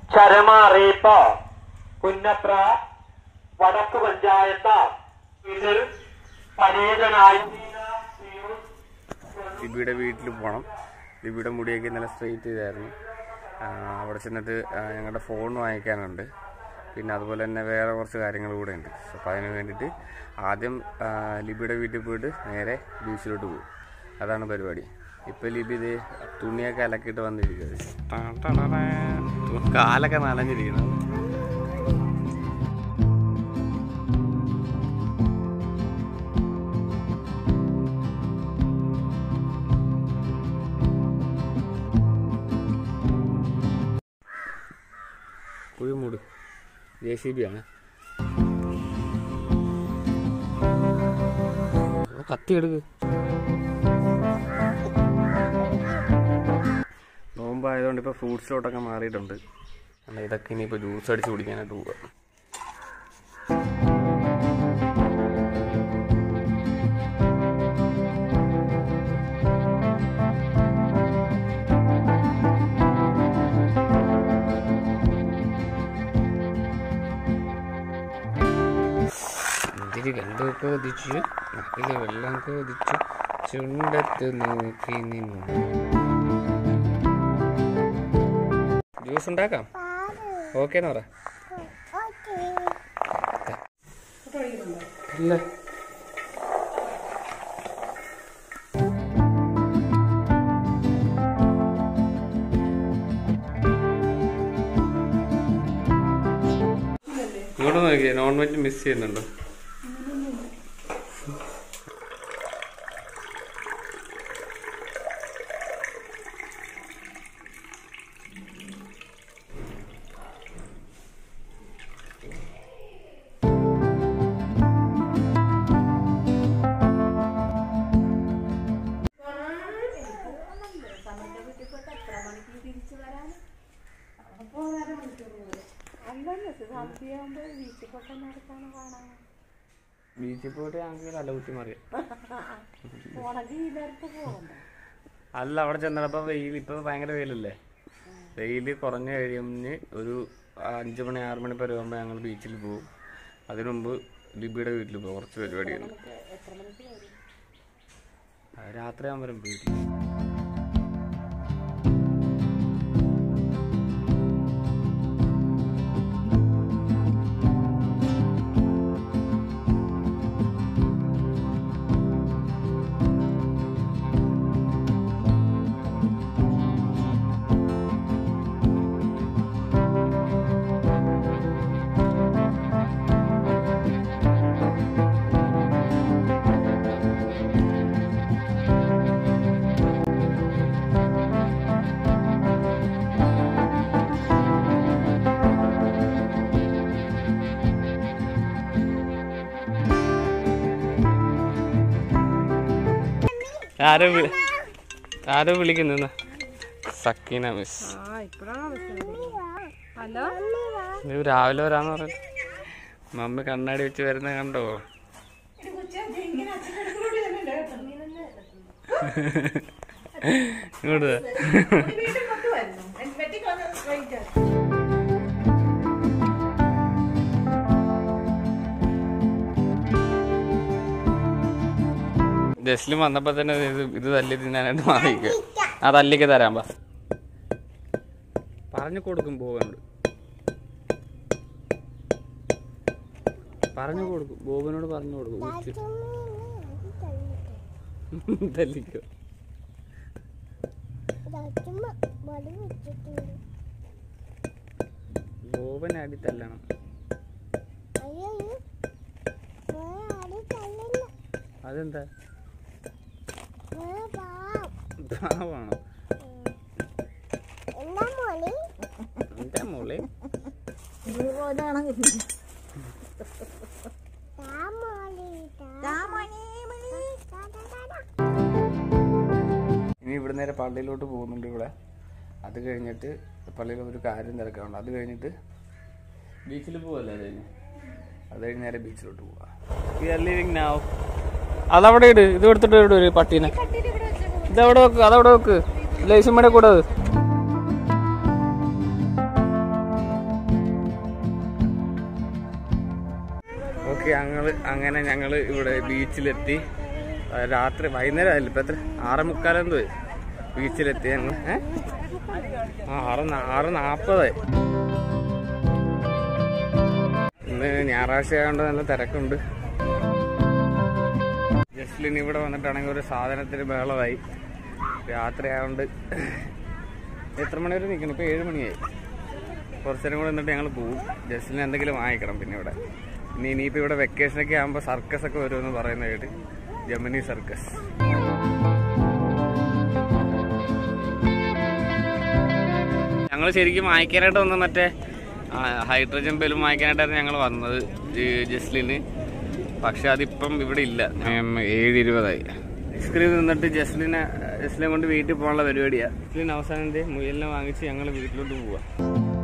ചരമ അറിയിപ്പ് പുന്നപ്ര വടക്ക് പഞ്ചായത്ത് ഇതിൽ പരീതനായി ലിബിയുടെ വീട്ടിൽ പോകണം ലിബിയുടെ മുടിയൊക്കെ ഇന്നലെ സ്ട്രെയിറ്റ് ചെയ്തായിരുന്നു ആ, അവിടെ ചെന്നിട്ട് ആ, ഞങ്ങളുടെ ഫോൺ വാങ്ങിക്കാനുണ്ട് പിന്നെ അതുപോലെ തന്നെ വേറെ കുറച്ച് കാര്യങ്ങൾ കൂടെ ഉണ്ട് അപ്പോൾ അതിന് വേണ്ടിയിട്ട് ആദ്യം ആ, ലിബിയുടെ വീട്ടിൽ പോയിട്ട് നേരെ ബീച്ചിലോട്ട് പോകും അതാണ് പരിപാടി ഇപ്പോൾ ലിബി ഇത് തുണിയൊക്കെ അലക്കിയിട്ട് വന്നിരിക്കുന്നത് ടാ ടാ ടാ ടാ. കാലൊക്കെ നനഞ്ഞിരിക്കുന്നു കുഴിമൂട് ജെ സി ബി ആണ് ഓ, കത്തി എടുക്ക് നോമ്പായതുകൊണ്ട് ഇപ്പോൾ ഫ്രൂട്ട്സിലോട്ടൊക്കെ മാറിയിട്ടുണ്ട് അല്ല ഇതൊക്കെ ഇനിയിപ്പോൾ ജ്യൂസ് അടിച്ച് കുടിക്കാനായിട്ട് പോവുക മുന്തിരി കണ്ടൊക്കെ കൊതിച്ചു നാട്ടിലെ വെള്ളം കൊതിച്ചു ചുണ്ടത്ത് നോക്കി നിന്നു ജ്യൂസ് ഉണ്ടാക്കാം ഓക്കെ എന്ന് പറ ഇല്ല ഇങ്ങോട്ട് നോക്കിയേ നോൺ വെജ് മിസ് ചെയ്യുന്നുണ്ടോ ബീച്ചിൽ പോയിട്ട് ഞങ്ങൾക്ക് തലകുത്തി മറിയാം അല്ല അവിടെ ചെന്നപ്പോ വെയിൽ ഇപ്പൊ ഭയങ്കര വെയിലല്ലേ വെയിൽ കുറഞ്ഞു കഴിഞ്ഞ് ഒരു അഞ്ചു മണി ആറു മണി വരുമ്പോ ഞങ്ങൾ ബീച്ചിൽ പോകും അതിനു മുമ്പ് ലിബിയുടെ വീട്ടിൽ പോകും കുറച്ച് പരിപാടിയുണ്ട് അത് രാത്രി ആകുമ്പോഴും വീട്ടിൽ ആരോ വിളി ആരോ വിളിക്കുന്ന സക്കീന മിസ് ഹലോ ഇത് രാവിലെ വരാന്ന് പറഞ്ഞു മമ്മി കണ്ണാടി വെച്ച് വരുന്ന കണ്ടോ ഇങ്ങോട്ട് വാ. ജസ്ലിം വന്നപ്പോ തന്നെ ഇത് ഇത് തല്ലി തിന്നാനായിട്ട് മാറിയിരിക്കുക ആ തല്ലിക്ക് തരാൻ പാ പറഞ്ഞു കൊടുക്കും ബോബനോട് പറഞ്ഞു കൊടുക്കും ബോബനോട് പറഞ്ഞു കൊടുക്കും ഉച്ച തല്ലിക്കോ ബോബൻ അടി തല്ലണം അതെന്താ പാവാണോ എന്താ മോളെ ഇനി ഇവിടെ നേരെ പള്ളിയിലോട്ട് പോകുന്നുണ്ട് ഇവിടെ അത് കഴിഞ്ഞിട്ട് പള്ളിയിൽ ഒരു കാര്യം തിരക്കാറുണ്ട് അത് കഴിഞ്ഞിട്ട് ബീച്ചിൽ പോവല്ലേ അത് കഴിഞ്ഞ് അത് കഴിഞ്ഞ് നേരെ ബീച്ചിലോട്ട് പോവാ വി ആർ ലിവിങ് നൗ അതവിടെ ഇട് ഇത് എടുത്തിട്ട് ഇട് ഒരു പട്ടീനെ ഇതവിടെ വെക്ക് അതവിടെ വെക്ക് ലൈസുമ്മയുടെ കൂടെ അത് ഓക്കെ ഞങ്ങൾ അങ്ങനെ ഞങ്ങൾ ഇവിടെ ബീച്ചിലെത്തി ആ, രാത്രി വൈകുന്നേരം ആയില്ല ഇപ്പം എത്ര ആറ് മുക്കാലെന്തോ ആയി ബീച്ചിലെത്തി ഞങ്ങൾ ഏ ആ ആറ് നാ- ആറ് നാൽപ്പതായി ഇന്ന് ഞായറാഴ്ച ആയതുകൊണ്ട് നല്ല തിരക്കുണ്ട് ജസ്ലിൻ ഇവിടെ വന്നിട്ടാണെങ്കിൽ ഒരു സാധനത്തിന് ബഹളമായി രാത്രി ആയതുകൊണ്ട് എത്ര മണി വരെ നിൽക്കണം ഇപ്പോൾ ഏഴ് മണിയായി കുറച്ചു നേരം കൂടെ നിന്നിട്ട് ഞങ്ങൾ പോവും ജസ്റ്റിന് എന്തെങ്കിലും വാങ്ങിക്കണം പിന്നെ ഇവിടെ ഇനി ഇനിയിപ്പോൾ ഇവിടെ വെക്കേഷനൊക്കെ ആകുമ്പോൾ സർക്കസ് ഒക്കെ വരുമെന്ന് പറയുന്ന കേട്ട് ജമനി സർക്കസ് ഞങ്ങൾ ശരിക്കും വാങ്ങിക്കാനായിട്ട് വന്ന മറ്റേ ആ, ഹൈഡ്രജൻ ബലൂൺ വാങ്ങിക്കാനായിട്ടായിരുന്നു ഞങ്ങൾ വന്നത് ഈ ജസ്ലിന് പക്ഷെ അതിപ്പം ഇവിടെ ഇല്ല ഉം, ഏഴ് ഇരുപതായി ഐസ്ക്രീം നിന്നിട്ട് ജസ്ലിനെ ജസ്ലിനെ കൊണ്ട് വീട്ടിൽ പോകാനുള്ള പരിപാടിയാണ് ജസ്ലിൻ അവസാനം എന്തേ മുയലിനെ വാങ്ങിച്ച് ഞങ്ങൾ വീട്ടിലോട്ട് പോവാം